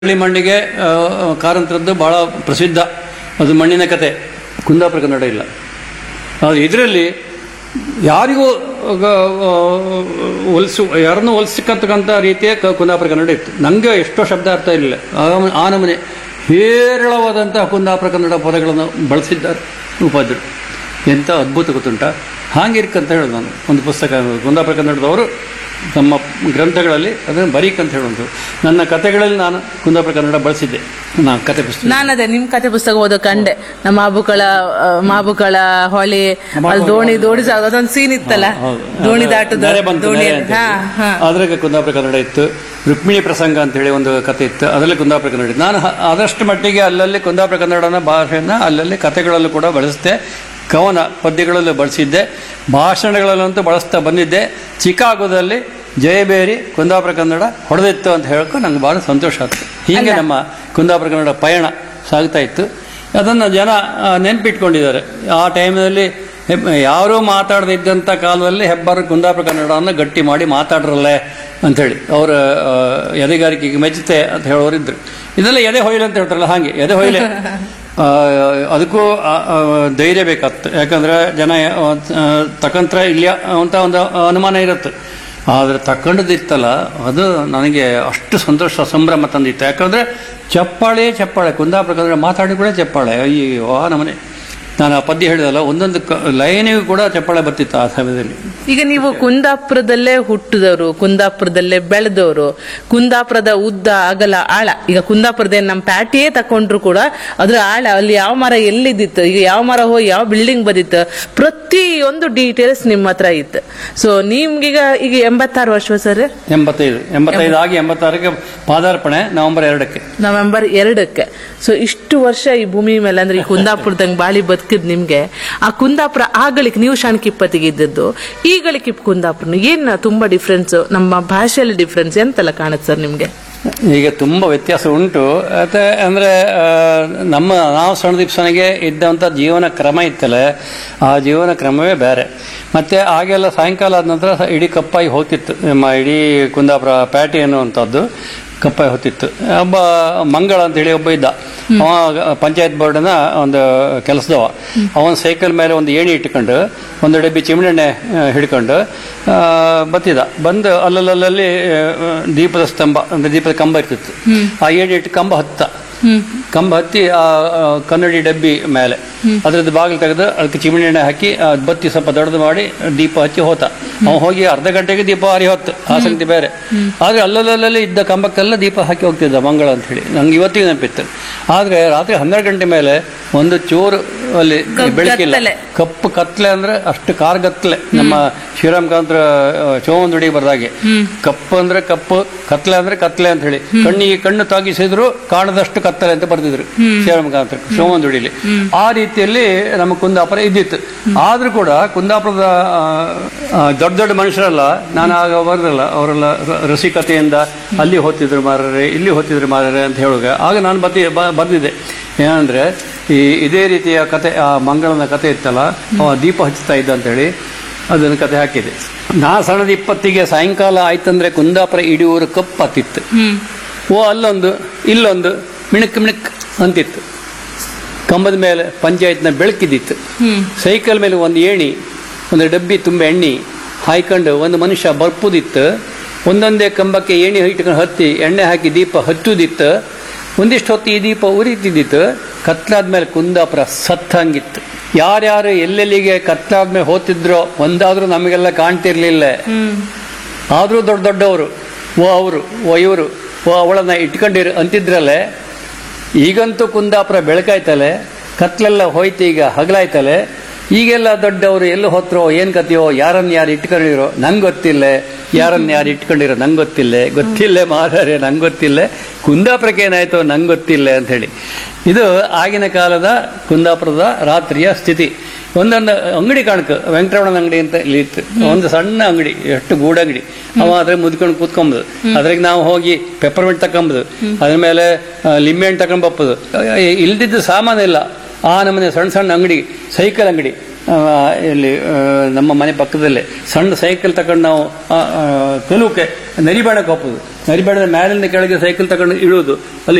ಹಳ್ಳಿ ಮಣ್ಣಿಗೆ ಆ, ಆ, ಕಾರಂತರದ್ದು ಬಹಳ ಪ್ರಸಿದ್ಧ ಅದು ಮಣ್ಣಿನ ಕತೆ ಕುಂದಾಪುರ ಕನ್ನಡ ಇಲ್ಲ ಆದರೆ ಇದರಲ್ಲಿ ಯಾರಿಗೂ ಹೊಲಿಸು ಯಾರನ್ನೂ ಹೊಲಿಸಿಕ್ಕಂತಕ್ಕಂಥ ರೀತಿಯ ಕ- ಕುಂದಾಪುರ ಕನ್ನಡ ಇತ್ತು ನನಗೆ ಎಷ್ಟೋ ಶಬ್ದ ಅರ್ಥ ಇರಲಿಲ್ಲ ಆ- ಆ ನಮೂನೆ ಹೇರಳವಾದಂತಹ ಕುಂದಾಪುರ ಕನ್ನಡ ಪದಗಳನ್ನು ಬಳಸಿದ್ದಾರೆ ಉಪಾಧ್ಯರು ಎಂಥ ಅದ್ಭುತ ಗೊತ್ತುಂಟ ಹಾಗಿರ್ಕಂತ ಹೇಳೋದು ನಾನು ಒಂದು ಪುಸ್ತಕ ಕುಂದಾಪುರ ಕನ್ನಡದವರು ತಮ್ಮ ಗ್ರಂಥಗಳಲ್ಲಿ ಅದನ್ನು ಬರೀಕಂತ ಹೇಳುವಂಥದ್ದು ನನ್ನ ಕಥೆಗಳಲ್ಲಿ ನಾನು ಕುಂದಾಪುರ ಕನ್ನಡ ಬಳಸಿದ್ದೆ ನಾನು ಕತೆ ಪುಸ್ತಕ ನಾನದೇ ನಿಮ್ ಕತೆ ಪುಸ್ತಕ ಓದೋ ಕಂಡೆ ನಮ್ಮ ಮಾಬುಕಳ ಆ, ಮಾಬುಕಳ ಹೊಳೆ ಅಲ್ಲಿ ದೋಣಿ ದೋಣಿ ಸಾಗ ಅದೊಂದು ಸೀನ್ ಇತ್ತಲ್ಲ ಹೌದು. ದೋಣಿ ದಾಟುದ ನೆರೆ ಬಂತು, ನೆರೆ ದೋಣಿಯಲ್ಲಿ ಅಂತ ಹಾ ಹೇಳಿ. ಹಾ ಅದ್ರಾಗ ಕುಂದಾಪುರ ಕನ್ನಡ ಇತ್ತು ರುಕ್ಮಿಣಿ ಪ್ರಸಂಗ ಅಂತ ಹೇಳಿ ಒಂದು ಕತೆ ಇತ್ತು ಅದರಲ್ಲಿ ಕುಂದಾಪುರ ಕನ್ನಡ ಇತ್ತು ನಾನು ಹ- ಆದಷ್ಟು ಮಟ್ಟಿಗೆ ಅಲ್ಲಲ್ಲಿ ಕುಂದಾಪುರ ಕನ್ನಡನ ಭಾಷೆಯನ್ನ ಅಲ್ಲಲ್ಲಿ ಕತೆಗಳಲ್ಲೂ ಕೂಡ ಬಳಸಿದೆ ಕವನ ಪದ್ಯಗಳಲ್ಲೂ ಬಳಸಿದ್ದೆ ಭಾಷಣಗಳಲ್ಲಂತೂ ಬಳಸ್ತಾ ಬಂದಿದ್ದೆ ಚಿಕಾಗೋದಲ್ಲಿ ಜಯಬೇರಿ ಕುಂದಾಪುರ ಕನ್ನಡ ಹೊಡೆದಿತ್ತು ಅಂತ ಹೇಳಕ್ಕೂ ನಂಗೆ ಭಾಳ ಸಂತೋಷ ಆಯ್ತು ಹೀಗೆ ನಮ್ಮ ಕುಂದಾಪುರ ಕನ್ನಡ ಪಯಣ ಸಾಗ್ತಾ ಇತ್ತು ಅದನ್ನು ಜನ ಆ, ನೆನ್ಪಿಟ್ಕೊಂಡಿದ್ದಾರೆ ಆ ಟೈಮ್ನಲ್ಲಿ ಹೆಬ್ ಯಾರೂ ಮಾತಾಡದಿದ್ದಂಥ ಕಾಲದಲ್ಲಿ ಹೆಬ್ಬಾರು ಕುಂದಾಪುರ ಕನ್ನಡವನ್ನು ಗಟ್ಟಿ ಮಾಡಿ ಮಾತಾಡ್ರಲ್ಲೇ ಅಂಥೇಳಿ ಅವರ ಆ, ಎದೆಗಾರಿಕೆಗೆ ಮೆಚ್ಚುತ್ತೆ ಅಂತ ಹೇಳೋರಿದ್ರು ಇದೆಲ್ಲ ಎದೆ ಹೊಯ್ಲೆ ಅಂತ ಹೇಳ್ತಾರಲ್ಲ ಹಾಗೆ ಎದೆ ಹೊಯ್ಲೆ ಆ, ಅದಕ್ಕೂ ಆ, ಆ, ಧೈರ್ಯ ಬೇಕಾಗ್ತದೆ ಯಾಕಂದ್ರೆ ಜನ ಆ, ತಕಂತ್ರ ಇಲ್ಲ ಅಂತ ಒಂದು ಅನುಮಾನ ಇರುತ್ತೆ ಆದರೆ ತಕೊಂಡದಿತ್ತಲ್ಲ ಅದು ನನಗೆ ಅಷ್ಟು ಸಂತೋಷ ಸಂಭ್ರಮ ತಂದಿತ್ತು ಯಾಕಂದ್ರೆ ಚಪ್ಪಾಳೆ ಚಪ್ಪಾಳೆ ಕುಂದಾಪುರ ಕನ್ನಡ ಮಾತಾಡಿ ಕೂಡ ಚಪ್ಪಾಳೆ ಅಯ್ಯೋ ಆ ನಮನೆ ನಾನು ಆ ಪದ್ಯ ಹೇಳಿದಲ್ಲ ಒಂದೊಂದು ಕ ಲೈನಿಗೂ ಕೂಡ ಚಪ್ಪಾಳೆ ಬರ್ತಿತ್ತು ಆ ಸಮಯದಲ್ಲಿ ಈಗ ನೀವು ಕುಂದಾಪುರದಲ್ಲೇ ಹುಟ್ಟಿದವರು ಕುಂದಾಪುರದಲ್ಲೇ ಬೆಳೆದವರು ಕುಂದಾಪುರದ ಉದ್ದ ಅಗಲ ಆಳ ಈಗ ಕುಂದಾಪುರದ ಏನ್ ನಮ್ಮ ಪ್ಯಾಟಿಯೇ ತಕೊಂಡ್ರು ಕೂಡ ಅದ್ರ ಆಳ ಅಲ್ಲಿ ಯಾವ ಮರ ಎಲ್ಲಿದ್ದಿತ್ತು ಈಗ ಯಾವ ಮರ ಹೋಗಿ ಯಾವ ಬಿಲ್ಡಿಂಗ್ ಬಂದಿತ್ತು ಪ್ರತಿಯೊಂದು ಡೀಟೇಲ್ಸ್ ನಿಮ್ಮ ಹತ್ರ ಇತ್ತು ಸೊ ನಿಮ್ಗೀಗ ಈಗ ಎಂಬತ್ತಾರು ವರ್ಷ ಸರ್ ಎಂಬತ್ತೈದು ಎಂಬತ್ತೈದು ಆಗಿ ಎಂಬತ್ತಾರಕ್ಕೆ ಪಾದಾರ್ಪಣೆ ನವೆಂಬರ್ ಎರಡಕ್ಕೆ ನವೆಂಬರ್ ಎರಡಕ್ಕೆ ಸೊ ಇಷ್ಟು ವರ್ಷ ಈ ಭೂಮಿ ಮೇಲೆ ಅಂದ್ರೆ ಈ ಕುಂದಾಪುರದಂಗ್ ಬಾಳಿ ಬದುಕಿದ್ ನಿಮ್ಗೆ ಆ ಕುಂದಾಪುರ ಆಗಳಿಕ್ ನೀವು ಶಾಣಕಿಪ್ಪತ್ತಿಗೆ ಇದ್ದದ್ದು ಈಗಳಿಕ್ ಕುಂದಾಪುರ ಏನ್ ತುಂಬಾ ಡಿಫ್ರೆನ್ಸ್ ನಮ್ಮ ಭಾಷೆಯಲ್ಲಿ ಡಿಫ್ರೆನ್ಸ್ ಎಂತೆಲ್ಲ ಕಾಣುತ್ತೆ ಸರ್ ನಿಮ್ಗೆ ಈಗ ತುಂಬ ವ್ಯತ್ಯಾಸ ಉಂಟು ಮತ್ತೆ ಅಂದರೆ ನಮ್ಮ ನಾವು ಸಣ್ಣ ದಿಪ್ಸನಿಗೆ ಇದ್ದಂಥ ಜೀವನ ಕ್ರಮ ಇತ್ತಲ್ಲ ಆ ಜೀವನ ಕ್ರಮವೇ ಬೇರೆ ಮತ್ತೆ ಆಗೆಲ್ಲ ಸಾಯಂಕಾಲ ಆದ ನಂತರ ಸ- ಇಡೀ ಕಪ್ಪಾಗಿ ಹೋಗ್ತಿತ್ತು ನಮ್ಮ ಇಡೀ ಕುಂದಾಪುರ ಪ್ಯಾಟಿ ಅನ್ನುವಂಥದ್ದು ಕಪ್ಪಾಗಿ ಹೋಗ್ತಿತ್ತು ಒಬ್ಬ ಮಂಗಳ ಅಂತ ಹೇಳಿ ಒಬ್ಬ ಇದ್ದ ಅವ ಪಂಚಾಯತ್ ಬೋರ್ಡ್ನ ಒಂದು ಕೆಲಸದವ ಅವನ ಸೈಕಲ್ ಮೇಲೆ ಒಂದು ಏಣಿ ಇಟ್ಕೊಂಡು ಒಂದು ಡಬ್ಬಿ ಚಿಮಣೆಣ್ಣೆ ಆ, ಹಿಡ್ಕೊಂಡು ಆ, ಬತ್ತಿದ ಬಂದು ಅಲ್ಲಲ್ಲಲ್ಲಿ ಆ, ದೀಪದ ಸ್ತಂಭ ಅಂದ್ರೆ ದೀಪದ ಕಂಬ ಇರ್ತಿತ್ತು ಆ ಏಣಿ ಇಟ್ಟು ಕಂಬ ಹತ್ತ ಕಂಬ ಹತ್ತಿ ಆ ಆ, ಕನ್ನಡಿ ಡಬ್ಬಿ ಮೇಲೆ ಅದ್ರದ್ದು ಬಾಗಿಲು ತೆಗೆದು ಅದಕ್ಕೆ ಚಿಮಣಿ ಎಣ್ಣೆ ಹಾಕಿ ಆ ಬತ್ತಿ ಸ್ವಲ್ಪ ದೊಡ್ಡದು ಮಾಡಿ ದೀಪ ಹಚ್ಚಿ ಹೋತ ಅವ ಹೋಗಿ ಅರ್ಧ ಗಂಟೆಗೆ ದೀಪ ಹಾರಿ ಹೊತ್ತು ಆಸಕ್ತಿ ಬೇರೆ ಆದ್ರೆ ಅಲ್ಲಲ್ಲಲ್ಲಿ ಇದ್ದ ಕಂಬಕ್ಕೆಲ್ಲ ದೀಪ ಹಾಕಿ ಹೋಗ್ತಿದ್ದ ಮಂಗಳ ಅಂತ ಹೇಳಿ ನಂಗೆ ಇವತ್ತಿಗೆ ನೆನಪಿತ್ತು ಆದ್ರೆ ರಾತ್ರಿ ಹನ್ನೆರಡು ಗಂಟೆ ಮೇಲೆ ಒಂದು ಚೂರು ಅಲ್ಲಿ ಕಪ್ಪು ಬೆಳಕಿಲ್ಲ ಕತ್ತಲೆ. ಕಪ್ಪು ಕತ್ಲೆ ಅಂದ್ರೆ ಅಷ್ಟು ಕಾರ್ಗತ್ಲೆ ನಮ್ಮ ಶ್ರೀರಾಮಕಾಂತರ ಚೋವಂದುಡಿ ಬರ್ದಾಗೆ ಕಪ್ಪು ಅಂದ್ರೆ ಕಪ್ಪು ಕತ್ಲೆ ಅಂದ್ರೆ ಕತ್ಲೆ ಅಂತ ಹೇಳಿ ಕಣ್ಣಿಗೆ ಕಣ್ಣು ತಾಗಿಸಿದ್ರು ಕಾಣದಷ್ಟು ಕತ್ತಲೆ ಅಂತ ಬರ್ದಿದ್ರು ಶ್ರೀರಾಮಕಾಂತರ ಚೋವಂದುಡಿಲಿ ಆ ರೀತಿಯಲ್ಲಿ ನಮ್ಮ ಕುಂದಾಪುರ ಇದ್ದಿತ್ತು ಆದ್ರೂ ಕೂಡ ಕುಂದಾಪುರದ ಆ, ಆ, ದೊಡ್ಡ ದೊಡ್ಡ ಮನುಷ್ಯರಲ್ಲ ನಾನು ಆಗ ಬರ್ದಲ್ಲ ಅವರೆಲ್ಲ ರ- ರಸಿಕತೆಯಿಂದ ಅಲ್ಲಿ ಹೋಗ್ತಿದ್ರು ಮಾರರೆ ಇಲ್ಲಿ ಹೋಗ್ತಿದ್ರು ಮಾರರೆ ಅಂತ ಹೇಳುವಾಗ ಆಗ ನಾನು ಬತ್ತಿ ಬ- ಬರ್ದಿದ್ದೆ ಏನಂದ್ರೆ ಈ ಇದೇ ರೀತಿಯ ಕತೆ ಆ ಮಂಗಳನ ಕತೆ ಇತ್ತಲ್ಲ ಅವ ದೀಪ ಹಚ್ಚುತ್ತಾ ಇದ್ದ ಅಂತೇಳಿ ಅದನ್ನು ಕತೆ ಹಾಕಿದೆ ನಾ ಸಣ್ಣದ ಇಪ್ಪತ್ತಿಗೆ ಸಾಯಂಕಾಲ ಆಯ್ತಂದ್ರೆ ಕುಂದಾಪುರ ಇಡೀ ಊರು ಕಪ್ಪತ್ತಿತ್ತು ಓ ಅಲ್ಲೊಂದು ಇಲ್ಲೊಂದು ಮಿಣಕ್ ಮಿಣಕ್ ಅಂತಿತ್ತು ಕಂಬದ ಮೇಲೆ ಪಂಚಾಯತ್ನ ಬೆಳಕಿದ್ದಿತ್ತು ಸೈಕಲ್ ಮೇಲೆ ಒಂದು ಏಣಿ ಒಂದು ಡಬ್ಬಿ ತುಂಬ ಎಣ್ಣೆ ಹಾಯ್ಕೊಂಡು ಒಂದು ಮನುಷ್ಯ ಬರ್ಪುದಿತ್ತು ಒಂದೊಂದೇ ಕಂಬಕ್ಕೆ ಏಣಿ ಇಟ್ಕೊಂಡು ಹತ್ತಿ ಎಣ್ಣೆ ಹಾಕಿ ದೀಪ ಹಚ್ಚುದಿತ್ತು ಒಂದಿಷ್ಟು ಹೊತ್ತು ಈ ದೀಪ ಉರಿತಿದ್ದಿತ್ತು ಕತ್ಲಾದ್ಮೇಲೆ ಕುಂದಾಪುರ ಸತ್ತಂಗಿತ್ತು ಯಾರ್ಯಾರು ಎಲ್ಲೆಲ್ಲಿಗೆ ಕತ್ಲಾದ್ಮೇಲೆ ಹೋಗ್ತಿದ್ರೋ ಒಂದಾದ್ರೂ ನಮಗೆಲ್ಲ ಕಾಣ್ತಿರ್ಲಿಲ್ಲ ಆದರೂ ದೊಡ್ಡ ದೊಡ್ಡವರು ಓ ಅವರು ಓ ಇವರು ಓ ಅವಳನ್ನ ಇಟ್ಕೊಂಡಿರು ಅಂತಿದ್ರಲ್ಲೇ ಈಗಂತೂ ಕುಂದಾಪುರ ಬೆಳಕಾಯ್ತಲೆ ಕತ್ಲೆಲ್ಲ ಹೋಯ್ತು ಈಗ ಹಗಲಾಯ್ತಲೆ ಈಗೆಲ್ಲ ದೊಡ್ಡವರು ಎಲ್ಲಿ ಹೋತ್ರೋ ಏನ್ ಕತೆಯೋ ಯಾರನ್ನ ಯಾರು ಇಟ್ಕೊಂಡಿರೋ ನಂಗೆ ಗೊತ್ತಿಲ್ಲ ಯಾರನ್ನ ಯಾರು ಇಟ್ಕೊಂಡಿರೋ ನಂಗೆ ಗೊತ್ತಿಲ್ಲ ಗೊತ್ತಿಲ್ಲ ಮಾರಾರೆ ನಂಗೆ ಗೊತ್ತಿಲ್ಲ ಕುಂದಾಪುರಕ್ಕೆ ಏನಾಯ್ತೋ ನಂಗೆ ಗೊತ್ತಿಲ್ಲ ಅಂತ ಹೇಳಿ ಇದು ಆಗಿನ ಕಾಲದ ಕುಂದಾಪುರದ ರಾತ್ರಿಯ ಸ್ಥಿತಿ ಒಂದೊಂದು ಅಂಗಡಿ ಕಾಣಕ ವೆಂಕಟರಮಣನ ಅಂಗಡಿ ಅಂತ ಇಲ್ಲಿ ಇತ್ತು ಒಂದು ಸಣ್ಣ ಅಂಗಡಿ ಎಷ್ಟು ಗೂಡಂಗಡಿ ಅವ ಅದ್ರ ಮುದ್ಕೊಂಡು ಕೂತ್ಕೊಂಬುದು ಅದ್ರಾಗ ನಾವು ಹೋಗಿ ಪೆಪ್ಪರ್ಮೆಂಟ್ ತಕೊಂಬುದು ಅದ್ರ ಮೇಲೆ ಆ, ಲಿಂಬೆ ಹಣ್ಣು ತಕೊಂಡ್ ಬಪ್ಪದು ಇಲ್ದಿದ್ದು ಸಾಮಾನು ಇಲ್ಲ ಆ ನಮ್ಮನೆ ಸಣ್ಣ ಸಣ್ಣ ಅಂಗಡಿ ಸೈಕಲ್ ಅಂಗಡಿ ಆ, ಇಲ್ಲಿ ಆ, ನಮ್ಮ ಮನೆ ಪಕ್ಕದಲ್ಲೇ ಸಣ್ಣ ಸೈಕಲ್ ತಗೊಂಡು ನಾವು ಕಲುಕೆ ನರಿಬೇಣಕ್ಕೆ ಹೋಗ್ಬೋದು ನರಿಬೇಡ ಮೇಲಿಂದ ಕೆಳಗೆ ಸೈಕಲ್ ತಗೊಂಡು ಇಳುವುದು ಅಲ್ಲಿ